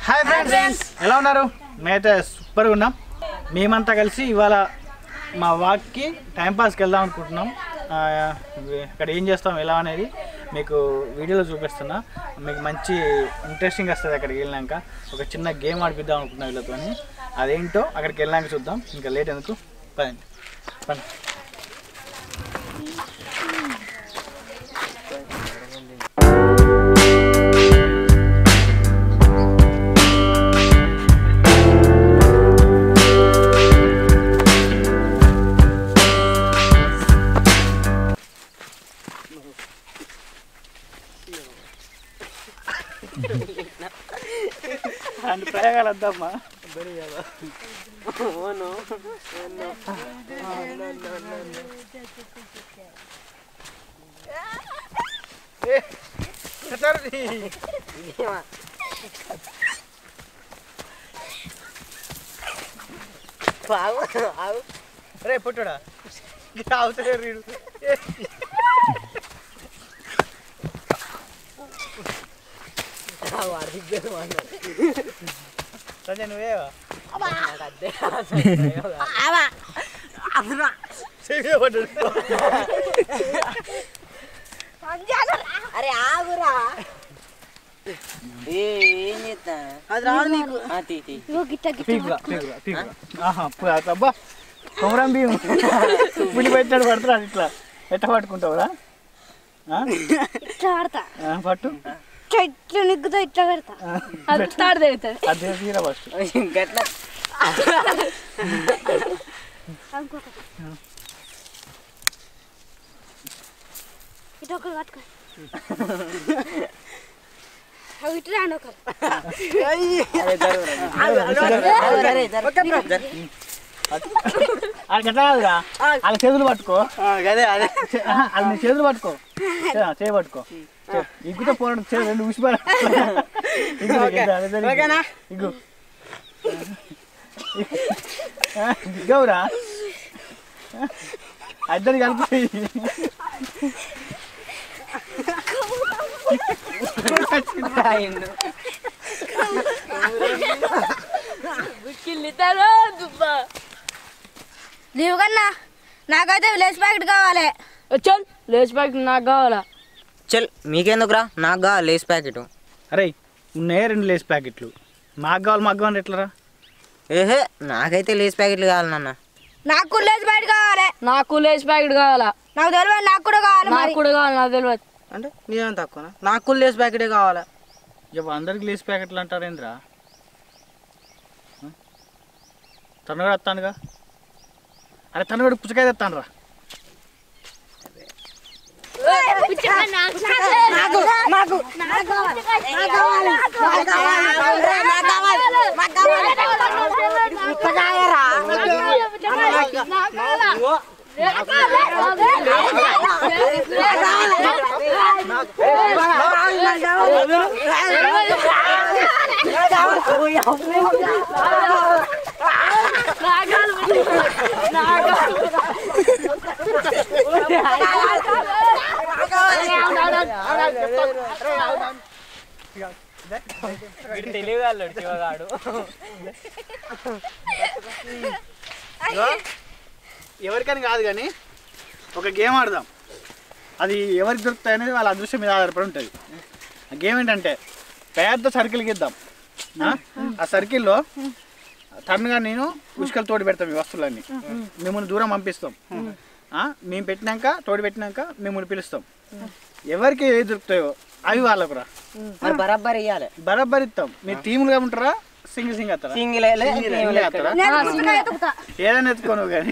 Hi friends ఎలా ఉన్నారు మేమైతే సూపర్గా ఉన్నాం మేమంతా కలిసి ఇవాళ మా వాక్కి టైంపాస్కి వెళ్దాం అనుకుంటున్నాం ఆ, ఇక్కడ ఏం చేస్తాం ఎలా అనేది మీకు వీడియోలో చూపిస్తున్నా మీకు మంచి ఇంట్రెస్టింగ్ వస్తుంది అక్కడికి వెళ్ళినాక ఒక చిన్న గేమ్ ఆడిపిద్దాం అనుకుంటున్నాం వీళ్ళతో అదేంటో అక్కడికి వెళ్ళినాక చూద్దాం ఇంకా లేట్ ఎందుకు పదండి పని అండ్ ప్రయోగాలు వద్దామా రే పుట్టుడా అవుతాడు రీడు సంజయ్ నువ్వేవా అరే ఆగురా ఏ ఏం చేస్తా అది రాదు నీకు తీ తీ పీకురా పీకురా పీకురా ఆహా పు- అబ్బా కొమరం బియ్యం పులి పెట్టాడు పడుతున్నాడు ఇట్లా ఎట్ట పట్టుకుంటావురా ఆ? ఇట్లా ఆడతా ఆ, పట్టు ఇట్లా ఇట్లా నిగ్గుతో ఇట్లా పెడతా ఆ, అది తాడు తెగుతుంది అదే తీరా ఫస్ట్ గట్ల ఇటు ఒకరు పట్టుకో అవి ఇటు రాండి ఒకరు అరే జరు. అది ఎట్లా కాదురా వాళ్ళ చేతులు పట్టుకో అదే అదే చే- ఆహా, వాళ్ళ నీ చేతులు పట్టుకో చే- చేయి పట్టుకో ఇగ్గుతో పోరాడు చేయి రెండు ఉసిపారు ఇగ్గు గౌరా ఇద్దరు కలిపి నీవు కన్నా నాకైతే విలేజ్ ప్యాకెట్ కావాలి చల్ లేస్ ప్యాకెట్ నాకు కావాలా చల్ మీకెందుకురా నాకు గా లేస్ ప్యాకెట్ అరే ఉన్నాయే రెండు లేస్ ప్యాకెట్లు మాకు కావాలి మాకు కావాలి ఎట్లరా ఏహే నాకైతే లేస్ ప్యాకెట్లు కావాలి నాన్న నాకు విలేజ్ ప్యాకెట్ కావాలి నాకు లేస్ ప్యాకెట్ కావాలా నాకు తెలియదు నాకు కూడా కావాలి నాకు మరి కూడా కావాలి నాకు తెలియదు అంటే నీదేం తక్కువనా నాకు లేస్ ప్యాకెటే కావాలి ఇక అందరికి లేస్ ప్యాకెట్లు అంటారేంద్రా తను కూడా వస్తానుగా అరే తను కూడా పుచ్చకాయ తెస్తాను రా ఎవరికని కాదు కానీ ఒక గేమ్ ఆడదాం అది ఎవరికి దొరుకుతాయి అనేది వాళ్ళ అదృష్టం మీద ఆధారపడి ఉంటుంది ఆ గేమ్ ఏంటంటే పెద్ద సర్కిల్ గీద్దాం ఆ? ఆ సర్కిల్లో టర్న్గా నేను ఉసుకలు తోడు పెడతాం ఈ వస్తువులన్నీ మిమ్మల్ని దూరం పంపిస్తాం ఆ? మేము పెట్టినాక తోడు పెట్టినాక మిమ్మల్ని పిలుస్తాం ఎవరికి ఏది దొరుకుతాయో అవి వాళ్ళకురా మరి బరాబర్ ఇయ్యాలి బరాబర్ ఇస్తాం మీరు టీములుగా ఉంటారా సింగిల్ సింగ్ వస్తారా సింగిల్ సింగిల్ వస్తారా నేను పుస్తకాలు ఎత్తుకుతా. ఏదైనా ఎత్తుకోను కానీ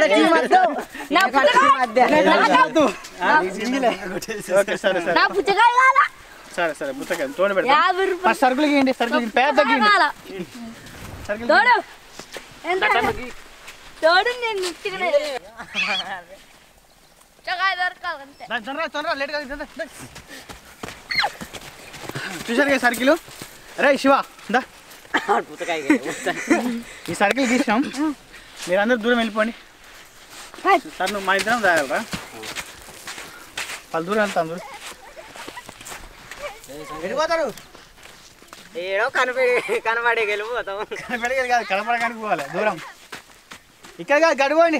ఓకే సరే సరే నా పుచ్చకాయ కావాలా సరే సరే పుస్తకం తోడు పెడతా యాభై రూపాయలు ఫస్ట్ సరుకులు గీయండి సరుకులు గీయండి. పెద్ద గీయండి కావాలా సరుకులు తోడు ఎంత తోడు నేను ముట్టికనే పుచ్చకాయ దొరకాలి అంతే రా, తొందరగా తొందరగా లేట్ కాదు తొందరగా, తొందరగా. చూశారు కదా సర్కిల్ రే శివ దా ఈ సర్కిల్ గీసినాం మీరు అందరు దూరం వెళ్ళిపోండి సార్ నువ్వు మా ఇద్దరం రాగలరా వాళ్ళు దూరం వెళ్తాం దూరం వెళ్ళిపోతారు ఏడో కనపడి కనపడే వెళ్ళిపోతాం కనపడేది కాదు కనపడడానికి పోవాలి దూరం ఇక్కడ కాదు గడుకోండి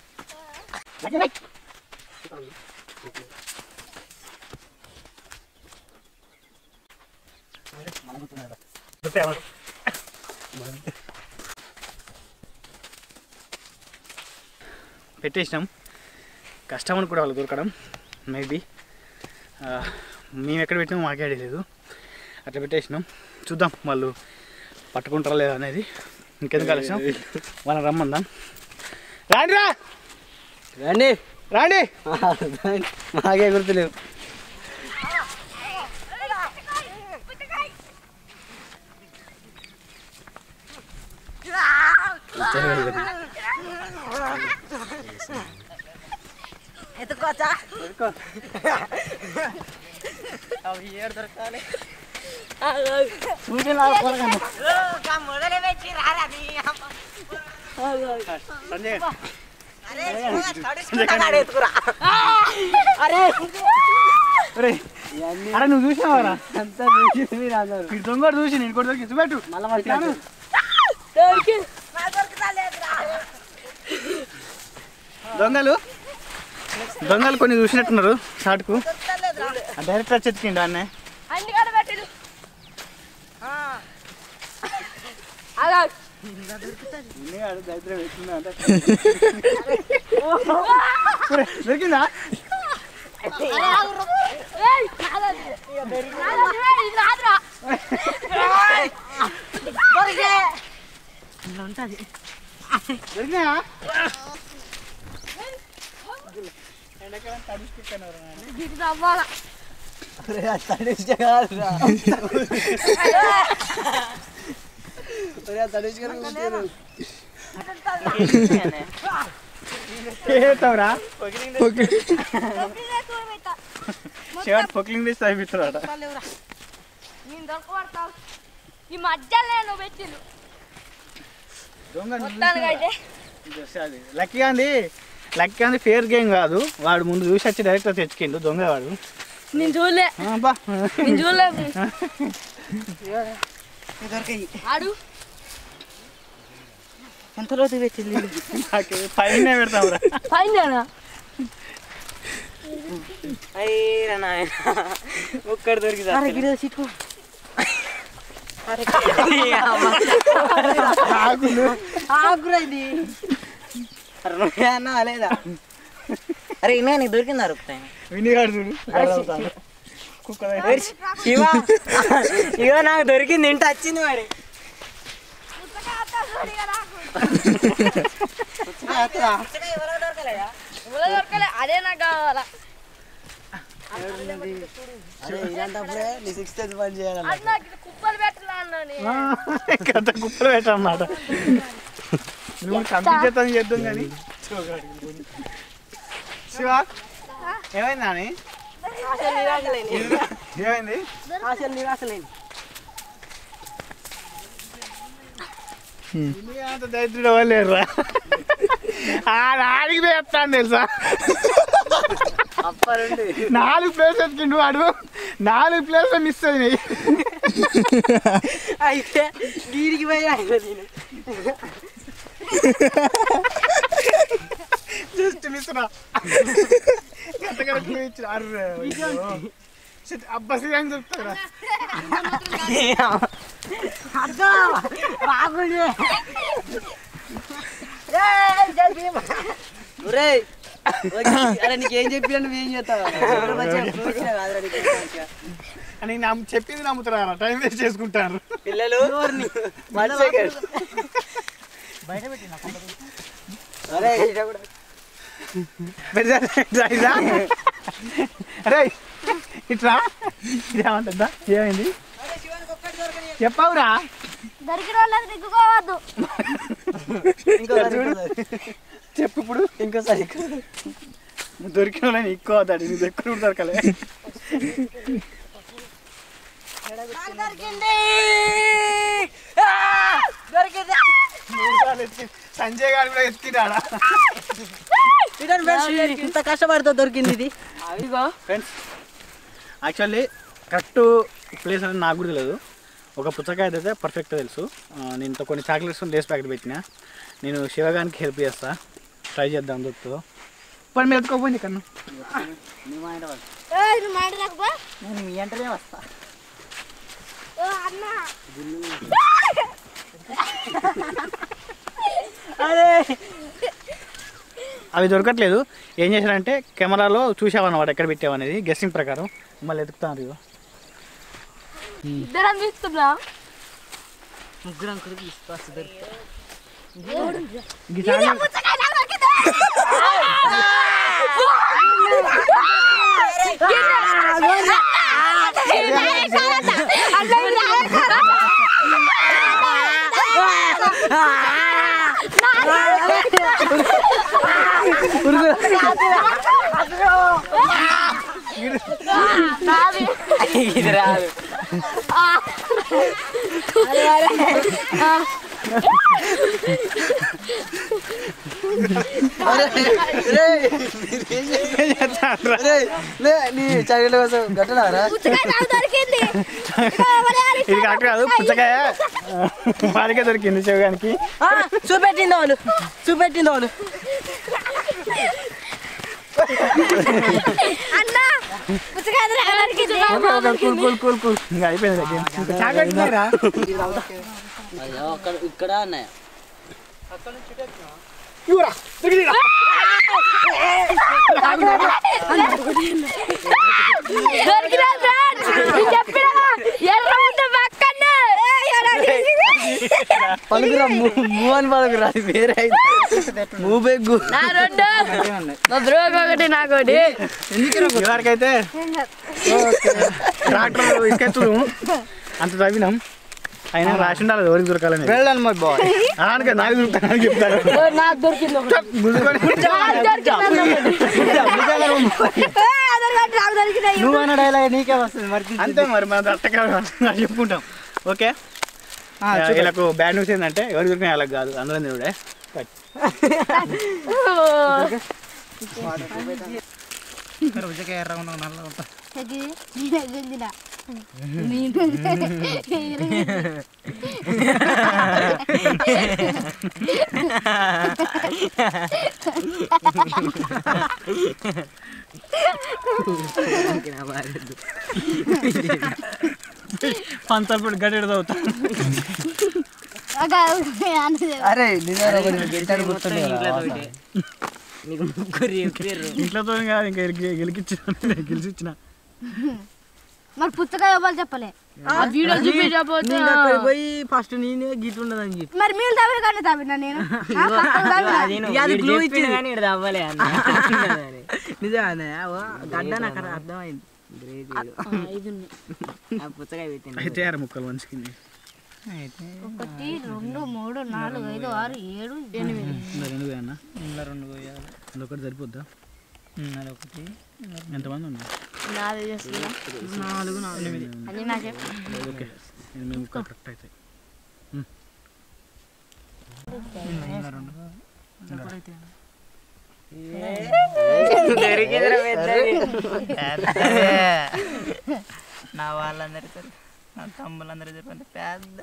పెట్టేసినాం కష్టం అనుకుంటే వాళ్ళు దొరకడం మేబీ మేము ఎక్కడ పెట్టినామో మాకే ఐడియా లేదు అట్లా పెట్టేసినాం చూద్దాం వాళ్ళు పట్టుకుంటారా లేదా అనేది ఇంకెందుకు ఆలస్యం వాళ్ళని రమ్మందాం రాండి రా రండి రాండి మాకే గుర్తులేవు ఎత్తుకోవచ్చా అవి ఏడు దొరకాలి మొదలు పెట్టి రారా నీ అమ్మ. సంజయ్ అరే, తడుచుకుంటున్నాడు ఎత్తుకురా. ఒరేయ్, అరే నువ్వు చూసినావారా అంతా చూసి మీరు అందరు ఈ దొంగ చూసి నేను కూడా దొరికి చూపెట్టు మళ్ళీ మంచిగా దొంగలు దొంగలు కొన్ని చూసినట్టున్నారు షార్ట్కు డైరెక్ట్ వచ్చి ఎత్తుకిండు అన్నే అన్ని కాడ పెట్టిరు అలా దొరికిందా ఏయ్, నాదది. నాదది, ఏయ్, ఇది నాదిరా. దొరికినా ఇది నవ్వాలా. తడిస్తే కాదురా ఒరే, తడిస్తే కాదు. ఏతావురా షర్ట్ పొక్లింగ్ తీస్తే అయిపోతాడట నేను దొరకబడతావు ఈ మధ్యలో నువ్వు పెట్టిరు దొంగ మొత్తానికి అయితే లక్కీ అంది లక్కీ అంది ఫేర్ గేమ్ కాదు వాడు ముందు చూసి వచ్చి డైరెక్ట్ తెచ్చుకిండు దొంగ వాడు నేను చూడలే ఆ, బా నేను చూడలే ఆడు ఎంత రోజు పెట్టింది నాకు పైన పెడతావురా పైన అయ్యరా నాయన ఒక్కడు దొరికి అరే గిడ సిట్కు ఆకురా ఇది అన్నా లేదా అరే ఇన్నా నీకు దొరికిందా రూపాయి వినిగాడు చూడు కుక్క దగ్గర. శివ ఇగో నాకు దొరికింది ఇంటి వచ్చింది మరి దొరకలే అదే నాకు కావాలా అరే ఇలాంటప్పుడే నీ సిక్స్త్ పని చేయాలి అది నాకు ఇది కుప్పలు పెట్టలా అన్నాను ఆ, గత కుప్పలు పెట్టన్నమాట నువ్వు కంపించేతని చేద్దాం కానీ శివ ఏమైంది నాని ఆశలు నిరాశలేని ఏమైంది ఆశలు నిరాశలేని ఇన్ని అంత దరిద్రుడు అవ్వలేరురా ఆ నాడికి చెప్తాను తెలుసా అప్పరుండి నాలుగు ప్లేసెస్ కింద వాడు నాలుగు ప్లేస్ మిస్ అయినాయి అయితే గీడికి పోయి ఆయన నేను జస్ట్ మిస్ రా గంటగడ క్లూ ఇచ్చిన అర్రే అయ్యో. Shit, అబ్బా అని చెప్తారా ఒరేయ్ అరే నీకేం చెప్పినా నువ్వేం చేస్తావు ఎవరు మంచిగా చూసినా కాదురా నీకు మంచిగా. అని నమ్ము చెప్పింది నమ్ముతారా టైం వేస్ట్ చేసుకుంటారు పిల్లలు వన్ సెకండ్ అరే ఇట్లా కూడా ఇట్రా అరే ఇట్రా ఇదేమంటుందా ఏమైంది చెప్పవురా దొరికిన వాళ్ళకి దిక్కుకోవద్దు ఇంకోసారి చూడు. ఇంకోసారి. చెప్పు ఇప్పుడు ఇంకోసారి నువ్వు దొరికిన వాళ్ళని ఎక్కువ అవుతాడు నువ్వు ఎక్కడ కూడా దొరకలే దొరికింది మూడు సార్లు ఎత్తి సంజయ్ గారు కూడా ఎత్తిడాడా రిటర్న్ ఫ్రెండ్స్ ఇంత కష్టపడితే దొరికింది ఇది ఇగో ఫ్రెండ్స్ యాక్చువల్లీ కరెక్ట్ ప్లేస్ అనేది నాకు కూడా తెలియదు ఒక పుచ్చకాయ అయితే పర్ఫెక్ట్ తెలుసు ఆ, నేను ఇంత కొన్ని చాక్లెట్స్ లేస్ ప్యాకెట్ పెట్టిన నేను శివగానికి హెల్ప్ చేస్తా ట్రై చేద్దాం దొరుకుతుందో పని మీద ఎత్తుకోపోయింది కన్ను నువ్వు ఆయన వాళ్ళు. ఏయ్, నువ్వు మాట రాకపో నేను మీ అంటనే వస్తా ఓ అన్న అవి దొరకట్లేదు ఏం చేశారంటే కెమెరాలో చూసామన్నమాట ఎక్కడ పెట్టామనేది గెస్సింగ్ ప్రకారం మళ్ళీ ఎతుకుతాను ఇగో ఇద్దరం తీస్తున్నా ముగ్గురు అంకులు తీసుకొస్తా దొరుకుతా ఈ చాక్లెట్ పుచ్చకాయ నాకు దొరికింది. ఇది రాదు నీ చదివిన కోసం గట్టనారా పుచ్చకాయ నాకు దొరికింది ఇదిగో ఎవరు ఇది కరెక్ట్ కాదు పుచ్చకాయ వాడికే దొరికింది శివగానికి చూపెట్టింది వాళ్ళు చూపెట్టింది వాళ్ళు అన్న పుచ్చకాయ నాకు దొరికింది okay okay cool cool cool cool ఇంకా అయిపోయింది game. ఇంకా చాక్లెట్ ఉన్నాయిరా? అయ్యో అక్కడ ఇక్కడ అన్నాయ ఇవ్వరా, దొరికిందిరా. దొరికినా ఫ్రెండ్స్ చెప్పినా ఎర్ర ముద్ద పక్కనే పలుకురా మూ అని పలుకురా అది వేరే మూ బెగ్గు నా రెండు నా బ్రోక్ ఒకటి నాకోటి ఇవాడికైతే ట్రాక్టర్ ఇసుకెత్తుడు అంత తవ్వినాం అయినా రాసి ఉండాలి ఎవరికి దొరకాలని వెళ్ళండి మరి బాయ్ అలాగే నాకు దొరుకుతానని చెప్తారు నాకు దొరికింది ఒకటి గుద్దుకొని నాకు దొరికింది ఒకటి నాకు దొరికినాయి నువ్వు అన్న డైలాగ్ నీకే వస్తుంది మరి అంతే మరి మన అట్టగా చెప్పుకుంటాం ఓకే వీళ్ళకు బ్యాడ్ న్యూస్ ఏంటంటే ఎవరు దొరికినా వాళ్ళకి కాదు అందరం దేవుడే పంతప్పుడు గడ్డ అవుతా అరే నిజంగా ఒకటి గెలిచాడు గుర్తుండే ఇంట్లో తోటి నీకు ముగ్గురు చెప్పారు ఇంట్లోతో కాదు ఇంకా గెలికిచ్చిన గెలిచిచ్చిన మరి పుచ్చకాయ ఇవ్వాలి చెప్పలే వీడియో చూపించకపోతే నేను అక్కడికి పోయి ఫస్ట్ నేనే గీట్ ఉండదని చెప్పి మరి మీరు తవ్విన కానీ తవ్వినా నేను ఆ, పక్కకు తవ్వినా. అది ఇక అది clue ఇచ్చింది. కానీ ఇక్కడ అవ్వలే అన్న నిజమే గడ్డ నాకు అర్థమైంది గ్రేట్ ఆ పుచ్చకాయ పెట్టింది అయితే ఆరు ముక్కలు మంచికింది ఒకటి రెండు మూడు నాలుగు ఐదు ఆరు ఏడు ఎనిమిది రెండు వేయన్నా ఇంట్లో రెండు పోయాలి ఒకటి సరిపోద్దా ఒకటి ఎంతమంది ఉన్నారు నాదే చేస్తున్నా నాలుగు నాలుగు అది నాకే ఓకే ఎనిమిది ముక్కలు కరెక్ట్ అవుతాయి దొరికిందిరా పెద్దది. నా వాళ్ళందరూ చెప్పారు నా తమ్ముళ్ళందరూ చెప్పారు పెద్ద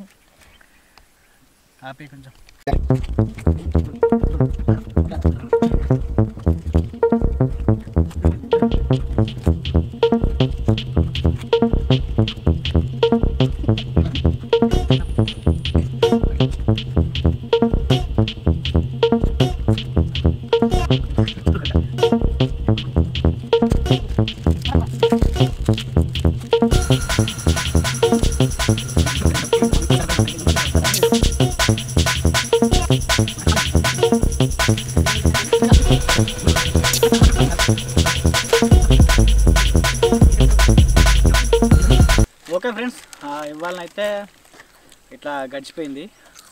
ఆపే కొంచెం ఓకే ఫ్రెండ్స్ ఇవాళనైతే ఇట్లా గడిచిపోయింది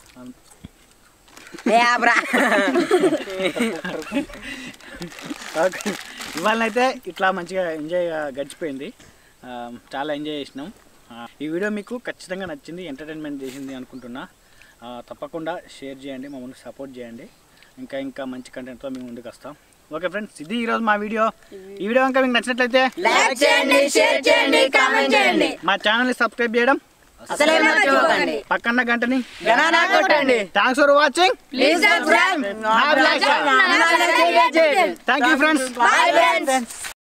ఓకే ఇవాళనైతే ఇట్లా మంచిగా ఎంజాయ్ గడిచిపోయింది ఆ, చాలా ఎంజాయ్ చేసినాం ఆ, ఈ వీడియో మీకు ఖచ్చితంగా నచ్చింది ఎంటర్టైన్మెంట్ చేసింది అనుకుంటున్నా ఆ, తప్పకుండా షేర్ చేయండి మా ముందు సపోర్ట్ చేయండి ఇంకా ఇంకా మంచి కంటెంట్తో మేము ముందుకు వస్తాం ఓకే ఫ్రెండ్స్ ఇది ఈరోజు మా వీడియో ఈ వీడియో కనుక మీకు నచ్చినట్లయితే లైక్ చేయండి షేర్ చేయండి కామెంట్ చేయండి మా ఛానల్ని సబ్స్క్రైబ్ చేయడం అసలే మర్చిపోకండి పక్కన్న గంటని గణానా కొట్టండి thanks for watching please subscribe thank you friends bye friends